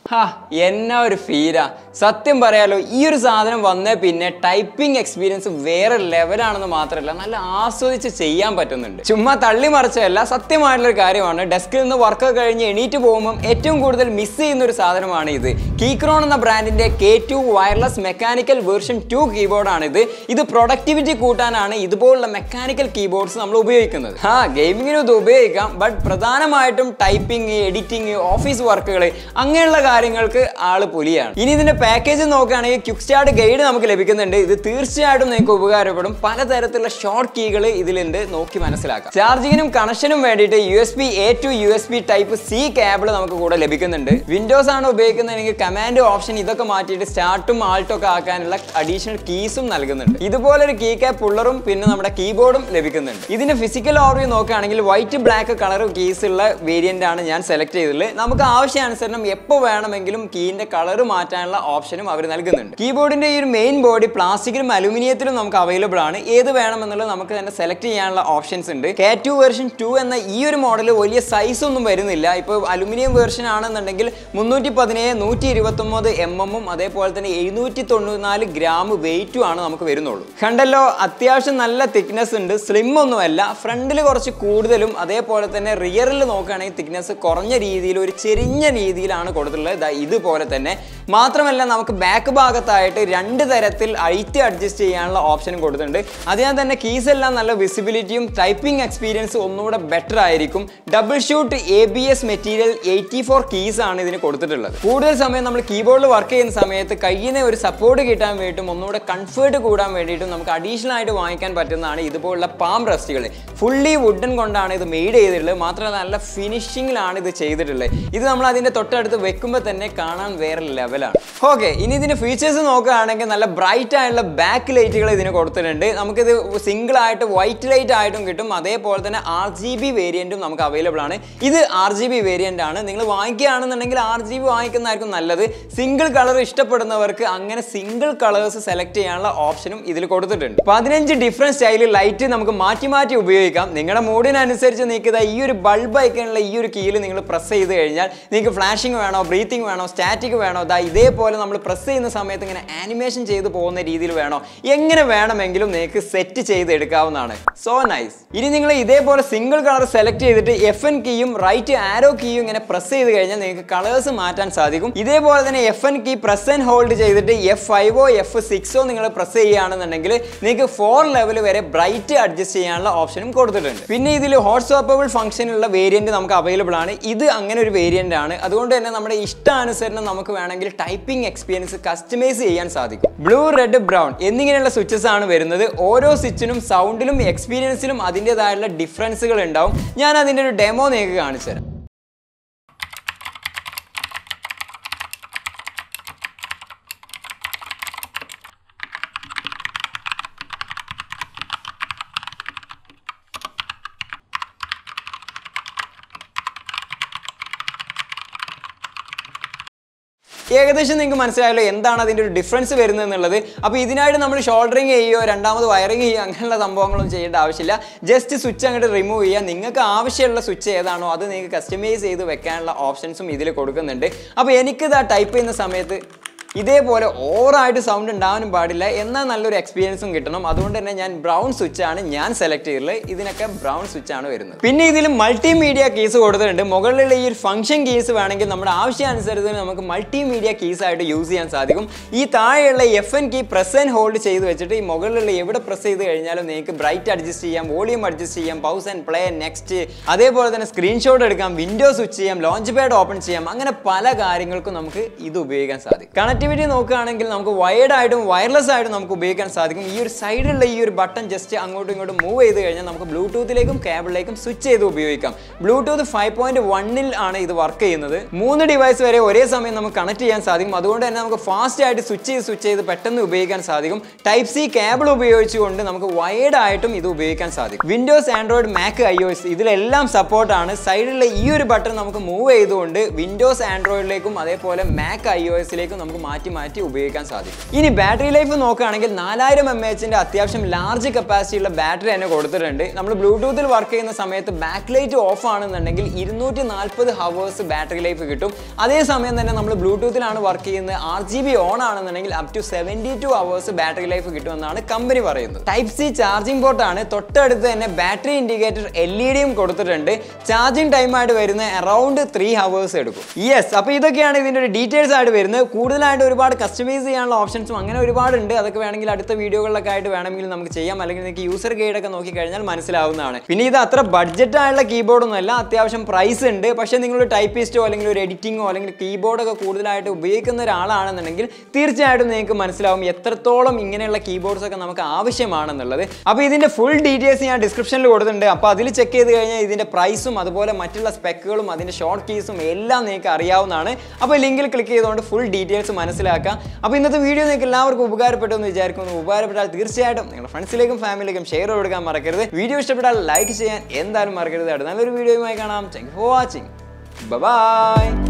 ഹാ എന്നാ ഒരു ഫീലാ സത്യം പറയാലോ ഈ ഒരു സാധനം വന്നേ പിന്നെ ടൈപ്പിംഗ് എക്സ്പീരിയൻസ് വേറെ ലെവലാണെന്ന് മാത്രമല്ല നല്ല ആസ്വദിച്ച് ചെയ്യാൻ പറ്റുന്നുണ്ട് ചുമ്മാ തള്ളി മറിച്ചതല്ല സത്യമായിട്ടുള്ള ഒരു കാര്യമാണ് ഡെസ്കിൽ നിന്ന് വർക്ക് കഴിഞ്ഞ് എണീറ്റ് പോകുമ്പോൾ ഏറ്റവും കൂടുതൽ മിസ് ചെയ്യുന്ന ഒരു സാധനമാണ് ഇത് കീക്രോൺ എന്ന ബ്രാൻഡിന്റെ K two wireless mechanical version two കീബോർഡാണ് ഇത് ഇത് പ്രൊഡക്ടിവിറ്റി കൂട്ടാനാണ് ഇതുപോലുള്ള മെക്കാനിക്കൽ കീബോർഡ്സ് നമ്മൾ ഉപയോഗിക്കുന്നത് ആ ഗെയിമിങ്ങിനും ഇത് ഉപയോഗിക്കാം ബട്ട് പ്രധാനമായിട്ടും ടൈപ്പിംഗ് എഡിറ്റിംഗ് ഓഫീസ് വർക്കുകൾ അങ്ങനെയുള്ള കാര്യങ്ങൾക്ക് ആള് പുലിയാണ് ഇനി ഇതിന്റെ പാക്കേജ് നോക്കുകയാണെങ്കിൽ ക്യുക്ക് സ്റ്റാർട്ട് ഗൈഡ് നമുക്ക് ലഭിക്കുന്നുണ്ട് ഇത് തീർച്ചയായിട്ടും നിങ്ങൾക്ക് ഉപകാരപ്പെടും പലതരത്തിലുള്ള ഷോർട്ട് കീകൾ ഇതിലുണ്ട് നോക്കി മനസ്സിലാക്കാം ചാർജിങ്ങിനും കണക്ഷനും വേണ്ടിയിട്ട് U S B A to U S B type C cable നമുക്ക് കൂടെ ലഭിക്കുന്നുണ്ട് വിൻഡോസ് ആണ് ഉപയോഗിക്കുന്നതെങ്കിൽ കമാൻഡ് ഓപ്ഷൻ ഇതൊക്കെ മാറ്റിയിട്ട് സ്റ്റാർട്ടും ആൾട്ടും ഒക്കെ ആക്കാനുള്ള അഡീഷണൽ കീസും നൽകുന്നുണ്ട് ഇതുപോലെ ഒരു കീ ക്യാപ് പുള്ളറും പിന്നെ നമ്മുടെ കീബോർഡും ലഭിക്കുന്നുണ്ട് ഇതിന്റെ ഫിസിക്കൽ ഓവർവ്യൂ നോക്കുകയാണെങ്കിൽ വൈറ്റ് ബ്ലാക്ക് കളർ കീസ് ഉള്ള വേരിയന്റ് ആണ് ഞാൻ സെലക്ട് ചെയ്തിട്ടുള്ളത് നമുക്ക് ആവശ്യാനുസരണം എപ്പോൾ വേണമെങ്കിലും കീന്റെ കളർ മാറ്റാനുള്ള ഓപ്ഷനും അവർ നൽകുന്നുണ്ട് കീബോർഡിന്റെ ഈ ഒരു മെയിൻ ബോഡി പ്ലാസ്റ്റിക്കിലും അലുമിനിയത്തിലും നമുക്ക് അവൈലബിൾ ആണ് ഏത് വേണമെന്നുള്ളത് നമുക്ക് തന്നെ സെലക്ട് ചെയ്യാനുള്ള ഓപ്ഷൻസ് ഉണ്ട് കെ ടു വേർഷൻ ടു എന്ന ഈ ഒരു മോഡൽ വലിയ സൈസ് ഒന്നും വരുന്നില്ല ഇപ്പോൾ അലുമിനിയം വേർഷൻ ആണെന്നുണ്ടെങ്കിൽ മുന്നൂറ്റി പതിനേഴ് നൂറ്റി ഇരുപത്തി ഒമ്പത് എം എമ്മും അതേപോലെ തന്നെ എഴുന്നൂറ്റി തൊണ്ണൂറ്റിനാല് ഗ്രാം വെയിറ്റും ആണ് നമുക്ക് വരുന്നുള്ളൂ കണ്ടല്ലോ അത്യാവശ്യം നല്ല തിക്നെസ് ഉണ്ട് സ്ലിം ഒന്നുമല്ല ഫ്രണ്ടിൽ കുറച്ച് കൂടുതലും അതേപോലെ തന്നെ റിയറിൽ നോക്കുകയാണെങ്കിൽ തിക്നെസ് കുറഞ്ഞ രീതിയിൽ ഒരു ചെരിഞ്ഞ രീതിയിലാണ് കൊടുത്തിട്ടുള്ളത് ദാ ഇതുപോലെ തന്നെ മാത്രമല്ല നമുക്ക് ബാക്ക് ഭാഗത്തായിട്ട് രണ്ട് തരത്തിൽ ഐറ്റ് അഡ്ജസ്റ്റ് ചെയ്യാനുള്ള ഓപ്ഷനും കൊടുത്തിട്ടുണ്ട് അതിനാൽ തന്നെ കീസ് എല്ലാം നല്ല വിസിബിലിറ്റിയും ടൈപ്പിംഗ് എക്സ്പീരിയൻസ് ഒന്നുകൂടെ ബെറ്റർ ആയിരിക്കും double shot A B S material eighty four keys ആണ് ഇതിന് കൊടുത്തിട്ടുള്ളത് കൂടുതൽ സമയം നമ്മൾ കീബോർഡിൽ വർക്ക് ചെയ്യുന്ന സമയത്ത് കയ്യിന് ഒരു സപ്പോർട്ട് കിട്ടാൻ വേണ്ടിയിട്ടും ഒന്നുകൂടെ കംഫേർട്ട് കൂടാൻ വേണ്ടിയിട്ടും നമുക്ക് അഡീഷണൽ ആയിട്ട് വാങ്ങിക്കാൻ പറ്റുന്നതാണ് ഇതുപോലുള്ള പാം റെസ്റ്റുകൾ ഫുള്ളി വുഡൻ കൊണ്ടാണ് ഇത് മെയ്ഡ് ചെയ്തിട്ടുള്ളത് മാത്രമല്ല നല്ല ഫിനിഷിങ്ങിലാണ് ഇത് ചെയ്തിട്ടുള്ളത് ഇത് നമ്മൾ അതിന്റെ തൊട്ടടുത്ത് വെക്കുമ്പോൾ തന്നെ കാണാൻ വേറെ ലെവലാണ് ഓക്കെ ഇനി ഇതിന്റെ ഫീച്ചേഴ്സ് നോക്കുകയാണെങ്കിൽ നല്ല ബ്രൈറ്റ് ആയിട്ടുള്ള ബാക്ക് ലൈറ്റുകൾ ഇതിന് കൊടുത്തിട്ടുണ്ട് നമുക്കിത് സിംഗിൾ ആയിട്ട് വൈറ്റ് ലൈറ്റ് ആയിട്ടും കിട്ടും അതേപോലെ തന്നെ ആർ ജി ബി വേരിയന്റും നമുക്ക് അവൈലബിൾ ആണ് ഇത് ആർ ജി ബി വേരിയന്റ് ആണ് നിങ്ങൾ വാങ്ങിക്കുകയാണെന്നുണ്ടെങ്കിൽ ആർ ജി ബി വാങ്ങിക്കുന്നതായിരിക്കും നല്ലത് സിംഗിൾ കളർ ഇഷ്ടപ്പെടുന്നവർക്ക് അങ്ങനെ സിംഗിൾ കളേഴ്സ് സെലക്ട് ചെയ്യാനുള്ള ഓപ്ഷനും ഇതിൽ കൊടുത്തിട്ടുണ്ട് പതിനഞ്ച് ഡിഫറെന്റ് സ്റ്റൈലിൽ ലൈറ്റ് നമുക്ക് മാറ്റി മാറ്റി ഉപയോഗിക്കാം നിങ്ങളുടെ മൂഡിനനുസരിച്ച് നിങ്ങൾക്ക് ഈ ഒരു ബൾബ് ഐക്കണിലുള്ള ഈ ഒരു കീയിൽ നിങ്ങൾ പ്രസ് ചെയ്ത് കഴിഞ്ഞാൽ നിങ്ങൾക്ക് ഫ്ലാഷിംഗ് വേണോ ബ്രീത്തിങ് വേണോ സ്റ്റാറ്റിക് വേണോ ദാ ഇതേപോലെ നമ്മൾ പ്രസ് ചെയ്യുന്ന സമയത്ത് ഇങ്ങനെ ആനിമേഷൻ ചെയ്ത് പോകുന്ന രീതിയിൽ വേണോ എങ്ങനെ വേണമെങ്കിലും നിങ്ങൾക്ക് സെറ്റ് ചെയ്ത് എടുക്കാവുന്നതാണ് സോ നൈസ് ഇനി നിങ്ങൾ ഇതേപോലെ സിംഗിൾ കളർ സെലക്ട് ചെയ്തിട്ട് എഫ് എൻ കീയും റൈറ്റ് ആരോ കീയും ഇങ്ങനെ പ്രസ് ചെയ്ത് കഴിഞ്ഞാൽ നിങ്ങൾക്ക് കളേഴ്സ് മാറ്റാൻ സാധിക്കും ഇതേപോലെ തന്നെ F N key press and hold ചെയ്തിട്ട് എഫ് ഫൈവോ എഫ് സിക്സോ നിങ്ങൾ പ്രസ് ചെയ്യുകയാണെന്നുണ്ടെങ്കിൽ നിങ്ങൾക്ക് ഫോർ ലെവൽ വരെ ബ്രൈറ്റ് അഡ്ജസ്റ്റ് ചെയ്യാനുള്ള ഓപ്ഷനും കൊടുത്തിട്ടുണ്ട് പിന്നെ ഇതിൽ ഹോട്ട് സ്വാപ്പബിൾ ഫംഗ്ഷനുള്ള വേരിയന്റ് നമുക്ക് അവൈലബിൾ ആണ് ഇത് അങ്ങനെ ഒരു വേരിയന്റ് ആണ് അതുകൊണ്ട് തന്നെ നമ്മുടെ ഇഷ്ടാനുസരണം നമുക്ക് വേണമെങ്കിൽ ടൈപ്പിംഗ് എക്സ്പീരിയൻസ് കസ്റ്റമൈസ് ചെയ്യാൻ സാധിക്കും ബ്ലൂ റെഡ് ബ്രൗൺ എന്നിങ്ങനെയുള്ള സ്വിച്ചസ് ആണ് വരുന്നത് ഓരോ സ്വിച്ചിനും സൗണ്ടിലും എക്സ്പീരിയൻസിലും അതിൻ്റെതായുള്ള ഡിഫറൻസുകൾ ഉണ്ടാവും ഞാൻ അതിൻ്റെ ഒരു ഡെമോ നിങ്ങൾക്ക് കാണിച്ചു തരാം ഏകദേശം നിങ്ങൾക്ക് മനസ്സിലായല്ലോ എന്താണ് അതിൻ്റെ ഒരു ഡിഫറൻസ് വരുന്നത് എന്നുള്ളത് അപ്പോൾ ഇതിനായിട്ട് നമ്മൾ ഷോൾഡറിങ് ചെയ്യുകയോ രണ്ടാമത് വയറിങ് ചെയ്യുകയോ അങ്ങനെയുള്ള സംഭവങ്ങളൊന്നും ചെയ്യേണ്ട ആവശ്യമില്ല ജസ്റ്റ് സ്വിച്ച് അങ്ങോട്ട് റിമൂവ് ചെയ്യുക നിങ്ങൾക്ക് ആവശ്യമുള്ള സ്വിച്ച് ഏതാണോ അത് നിങ്ങൾക്ക് കസ്റ്റമൈസ് ചെയ്ത് വെക്കാനുള്ള ഓപ്ഷൻസും ഇതിൽ കൊടുക്കുന്നുണ്ട് അപ്പോൾ എനിക്കിത് ആ ടൈപ്പ് ചെയ്യുന്ന സമയത്ത് ഇതേപോലെ ഓവറായിട്ട് സൗണ്ട് ഉണ്ടാവാനും പാടില്ല എന്നാൽ നല്ലൊരു എക്സ്പീരിയൻസും കിട്ടണം അതുകൊണ്ട് തന്നെ ഞാൻ ബ്രൗൺ സ്വിച്ച് ആണ് ഞാൻ സെലക്ട് ചെയ്തിട്ടുള്ളത് ഇതിനൊക്കെ ബ്രൗൺ സ്വിച്ച് ആണ് വരുന്നത് പിന്നെ ഇതിൽ മൾട്ടിമീഡിയ കീസ് കൊടുത്തിട്ടുണ്ട് മുകളിലുള്ള ഈ ഒരു ഫംഗ്ഷൻ കീസ് വേണമെങ്കിൽ നമ്മുടെ ആവശ്യാനുസരിച്ച് നമുക്ക് മൾട്ടിമീഡിയ കീസ് ആയിട്ട് യൂസ് ചെയ്യാൻ സാധിക്കും ഈ താഴെയുള്ള F N key press and hold ചെയ്ത് വെച്ചിട്ട് ഈ മുകളിലുള്ള എവിടെ പ്രസ് ചെയ്ത് കഴിഞ്ഞാലും നിങ്ങൾക്ക് ബ്രൈറ്റ് അഡ്ജസ്റ്റ് ചെയ്യാം വോളിയം അഡ്ജസ്റ്റ് ചെയ്യാം പൗസ് ആൻഡ് പ്ലേ നെക്സ്റ്റ് അതേപോലെ തന്നെ സ്ക്രീൻഷോട്ട് എടുക്കാം വിൻഡോ സ്വിച്ച് ചെയ്യാം ലോഞ്ച് പാഡ് ഓപ്പൺ ചെയ്യാം അങ്ങനെ പല കാര്യങ്ങൾക്കും നമുക്ക് ഇത് ഉപയോഗിക്കാൻ സാധിക്കും കണക്ടിവിറ്റി നോക്കുകയാണെങ്കിൽ നമുക്ക് വയർഡ് ആയിട്ടും വയർലെസ് ആയിട്ടും നമുക്ക് ഉപയോഗിക്കാൻ സാധിക്കും ഈ ഒരു സൈഡിലുള്ള ഈ ഒരു ബട്ടൺ ജസ്റ്റ് അങ്ങോട്ടും ഇങ്ങോട്ടും മൂവ് ചെയ്ത് കഴിഞ്ഞാൽ നമുക്ക് ബ്ലൂടൂത്തിലേക്കും കേബിളിലേക്കും സ്വിച്ച് ചെയ്ത് ഉപയോഗിക്കാം ബ്ലൂടൂത്ത് ഫൈവ് പോയിന്റ് വണ്ണിൽ ആണ് ഇത് വർക്ക് ചെയ്യുന്നത് മൂന്ന് ഡിവൈസ് വരെ ഒരേ സമയം നമുക്ക് കണക്ട് ചെയ്യാൻ സാധിക്കും അതുകൊണ്ട് തന്നെ നമുക്ക് ഫാസ്റ്റ് ആയിട്ട് സ്വിച്ച് ചെയ്ത് സ്വിച്ച് ചെയ്ത് പെട്ടെന്ന് ഉപയോഗിക്കാൻ സാധിക്കും ടൈപ്പ് സി കേബിൾ ഉപയോഗിച്ചുകൊണ്ട് നമുക്ക് വയർഡ് ആയിട്ടും ഇത് ഉപയോഗിക്കാൻ സാധിക്കും Windows Android Mac I O S ഇതിലെല്ലാം സപ്പോർട്ടാണ് സൈഡിലുള്ള ഈ ഒരു ബട്ടൺ നമുക്ക് മൂവ് ചെയ്തുകൊണ്ട് വിൻഡോസ് ആൻഡ്രോയിഡിലേക്കും അതേപോലെ മാക് ഐ ഒ എസിലേക്കും നമുക്ക് മാറ്റി മാറ്റി ഉപയോഗിക്കാൻ സാധിക്കും ഇനി ബാറ്ററി ലൈഫ് നോക്കുകയാണെങ്കിൽ നാലായിരം എം എച്ചിന്റെ അത്യാവശ്യം ലാർജ് കപ്പാസിറ്റി ഉള്ള ബാറ്ററി തന്നെ കൊടുത്തിട്ടുണ്ട് നമ്മൾ ബ്ലൂടൂത്തിൽ വർക്ക് ചെയ്യുന്ന സമയത്ത് ബാക്ക് ലൈറ്റ് ഓഫ് ആണെന്നുണ്ടെങ്കിൽ ഇരുന്നൂറ്റി നാൽപ്പത് ഹവേഴ്സ് ബാറ്ററി ലൈഫ് കിട്ടും അതേസമയം തന്നെ നമ്മൾ ബ്ലൂടൂത്തിലാണ് വർക്ക് ചെയ്യുന്നത് ആർ ജി ബി ഓൺ ആണെന്നുണ്ടെങ്കിൽ up to seventy two hours battery life കിട്ടുമെന്നാണ് കമ്പനി പറയുന്നത് ടൈപ്പ് സി ചാർജിംഗ് പോർട്ടാണ് തൊട്ടടുത്ത് തന്നെ ബാറ്ററി ഇൻഡിക്കേറ്റർ എൽ ഇ ഡിയും കൊടുത്തിട്ടുണ്ട് ചാർജിങ് ടൈം ആയിട്ട് വരുന്ന അറൗണ്ട് ത്രീ ഹവേഴ്സ് എടുക്കും യെസ് അപ്പോൾ ഇതൊക്കെയാണ് ഇതിൻ്റെ ഒരു ഡീറ്റെയിൽസ് ആയിട്ട് വരുന്നത് കൂടുതലായിട്ട് ഒരുപാട് കസ്റ്റമൈസ് ചെയ്യാനുള്ള ഓപ്ഷൻസും അങ്ങനെ ഒരുപാടുണ്ട് അതൊക്കെ വേണമെങ്കിൽ അടുത്ത വീഡിയോകളിലൊക്കെ ആയിട്ട് വേണമെങ്കിൽ നമുക്ക് ചെയ്യാം അല്ലെങ്കിൽ നിങ്ങൾക്ക് യൂസർ ഗൈഡ് ഒക്കെ നോക്കി കഴിഞ്ഞാൽ മനസ്സിലാവുന്നതാണ് പിന്നെ ഇത് അത്ര ബഡ്ജറ്റ് ആയുള്ള കീബോർഡ് ഒന്നുമല്ല അത്യാവശ്യം പ്രൈസ് ഉണ്ട് പക്ഷേ നിങ്ങൾ ടൈപ്പിസ്റ്റോ അല്ലെങ്കിൽ ഒരു എഡിറ്റിങ്ങോ അല്ലെങ്കിൽ കീബോർഡൊക്കെ കൂടുതലായിട്ട് ഉപയോഗിക്കുന്ന ഒരാളാണെന്നുണ്ടെങ്കിൽ തീർച്ചയായിട്ടും നിങ്ങൾക്ക് മനസ്സിലാവും എത്രത്തോളം ഇങ്ങനെയുള്ള കീബോർഡ്സ് ഒക്കെ നമുക്ക് ആവശ്യമാണെന്നുള്ളത് അപ്പോൾ ഇതിൻ്റെ ഫുൾ ഡീറ്റെയിൽസ് ഞാൻ ഡിസ്ക്രിപ്ഷനിൽ കൊടുത്തിട്ടുണ്ട് അപ്പോൾ അതിൽ ചെക്ക് ചെയ്ത് കഴിഞ്ഞാൽ ഇതിൻ്റെ പ്രൈസും അതുപോലെ മറ്റുള്ള സ്പെക്കുകളും അതിൻ്റെ ഷോർട്ട് കീസും എല്ലാം നിങ്ങൾക്ക് അറിയാവുന്നതാണ് അപ്പോൾ ലിങ്കിൽ ക്ലിക്ക് ചെയ്തുകൊണ്ട് ഫുൾ ഡീറ്റെയിൽസ് മനസ്സിലാക്കാം അപ്പോൾ ഇന്നത്തെ വീഡിയോ നിങ്ങൾക്ക് എല്ലാവർക്കും ഉപകാരപ്പെട്ടു എന്ന് വിചാരിക്കുന്നു ഉപകാരപ്പെട്ടാൽ തീർച്ചയായിട്ടും നിങ്ങളുടെ ഫ്രണ്ട്സിലേക്കും ഫാമിലിയിലേക്കും ഷെയർ കൊടുക്കാൻ മറക്കരുത് വീഡിയോ ഇഷ്ടപ്പെട്ടാൽ ലൈക്ക് ചെയ്യാൻ എന്തായാലും മറക്കരുത് അടുത്ത നല്ലൊരു വീഡിയോയുമായി കാണാം താങ്ക് ഫോർ വാച്ചിങ് ബൈ